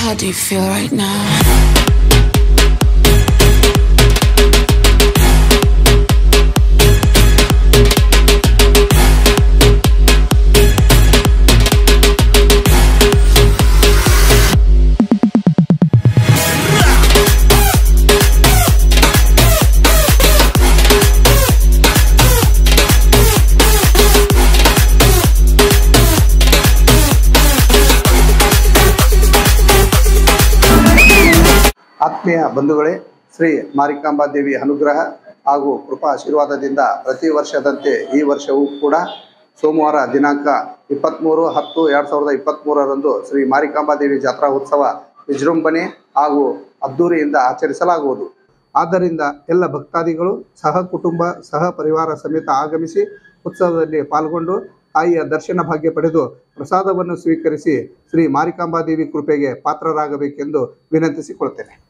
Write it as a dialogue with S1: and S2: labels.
S1: How do you feel right now?
S2: ಆತ್ಮೀಯ ಬಂಧುಗಳೇ ಶ್ರೀ ಮಾರಿಕಾಂಬಾ ದೇವಿ ಅನುಗ್ರಹ ಹಾಗೂ ಕೃಪಾ ಆಶೀರ್ವಾದದಿಂದ ಪ್ರತಿ ವರ್ಷದಂತೆ ಈ ವರ್ಷವೂ ಕೂಡ ಸೋಮವಾರ ದಿನಾಂಕ ಇಪ್ಪತ್ತ್ಮೂರು ಹತ್ತು ಎರಡು ಸಾವಿರದ ಇಪ್ಪತ್ತ್ಮೂರರಂದು ಶ್ರೀ ಮಾರಿಕಾಂಬಾ ದೇವಿ ಜಾತ್ರಾ ಉತ್ಸವ ವಿಜೃಂಭಣೆ ಹಾಗೂ ಅದ್ದೂರಿಯಿಂದ ಆಚರಿಸಲಾಗುವುದು ಆದ್ದರಿಂದ ಎಲ್ಲ ಭಕ್ತಾದಿಗಳು ಸಹ ಕುಟುಂಬ ಸಹ ಪರಿವಾರ ಸಮೇತ ಆಗಮಿಸಿ ಉತ್ಸವದಲ್ಲಿ ಪಾಲ್ಗೊಂಡು ತಾಯಿಯ ದರ್ಶನ ಭಾಗ್ಯ ಪಡೆದು ಪ್ರಸಾದವನ್ನು ಸ್ವೀಕರಿಸಿ ಶ್ರೀ ಮಾರಿಕಾಂಬಾ ದೇವಿ ಕೃಪೆಗೆ ಪಾತ್ರರಾಗಬೇಕೆಂದು ವಿನಂತಿಸಿಕೊಳ್ತೇನೆ